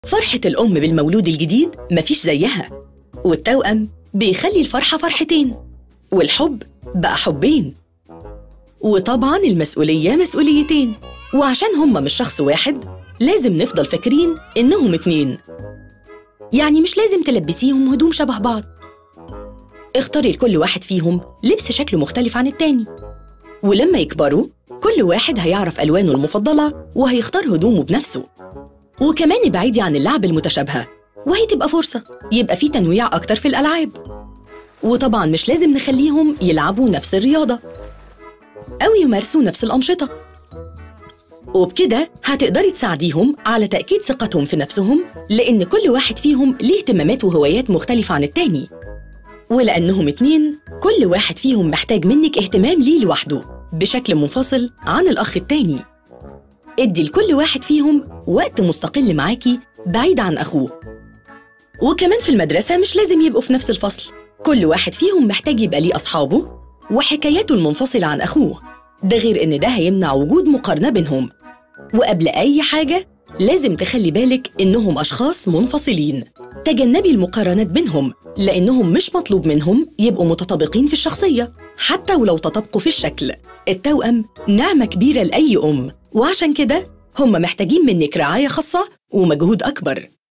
فرحة الأم بالمولود الجديد مفيش زيها والتوأم بيخلي الفرحة فرحتين والحب بقى حبين وطبعا المسؤولية مسؤوليتين وعشان هما مش شخص واحد لازم نفضل فاكرين إنهم اتنين يعني مش لازم تلبسيهم هدوم شبه بعض اختاري لكل واحد فيهم لبس شكله مختلف عن التاني ولما يكبروا كل واحد هيعرف ألوانه المفضلة وهيختار هدومه بنفسه وكمان ابعدي عن اللعب المتشابهة وهي تبقى فرصة يبقى في تنويع أكتر في الألعاب وطبعا مش لازم نخليهم يلعبوا نفس الرياضة أو يمارسوا نفس الأنشطة وبكده هتقدري تساعديهم على تأكيد ثقتهم في نفسهم لأن كل واحد فيهم ليه اهتمامات وهوايات مختلفة عن التاني ولأنهم اتنين كل واحد فيهم محتاج منك اهتمام ليه لوحده بشكل منفصل عن الأخ التاني ادي لكل واحد فيهم وقت مستقل معاكي بعيد عن أخوه وكمان في المدرسة مش لازم يبقوا في نفس الفصل كل واحد فيهم محتاج يبقى ليه أصحابه وحكاياته المنفصلة عن أخوه ده غير إن ده هيمنع وجود مقارنة بينهم وقبل أي حاجة لازم تخلي بالك إنهم أشخاص منفصلين تجنبي المقارنات بينهم لأنهم مش مطلوب منهم يبقوا متطابقين في الشخصية حتى ولو تطابقوا في الشكل التوأم نعمة كبيرة لأي أم وعشان كده هم محتاجين منك رعاية خاصة ومجهود أكبر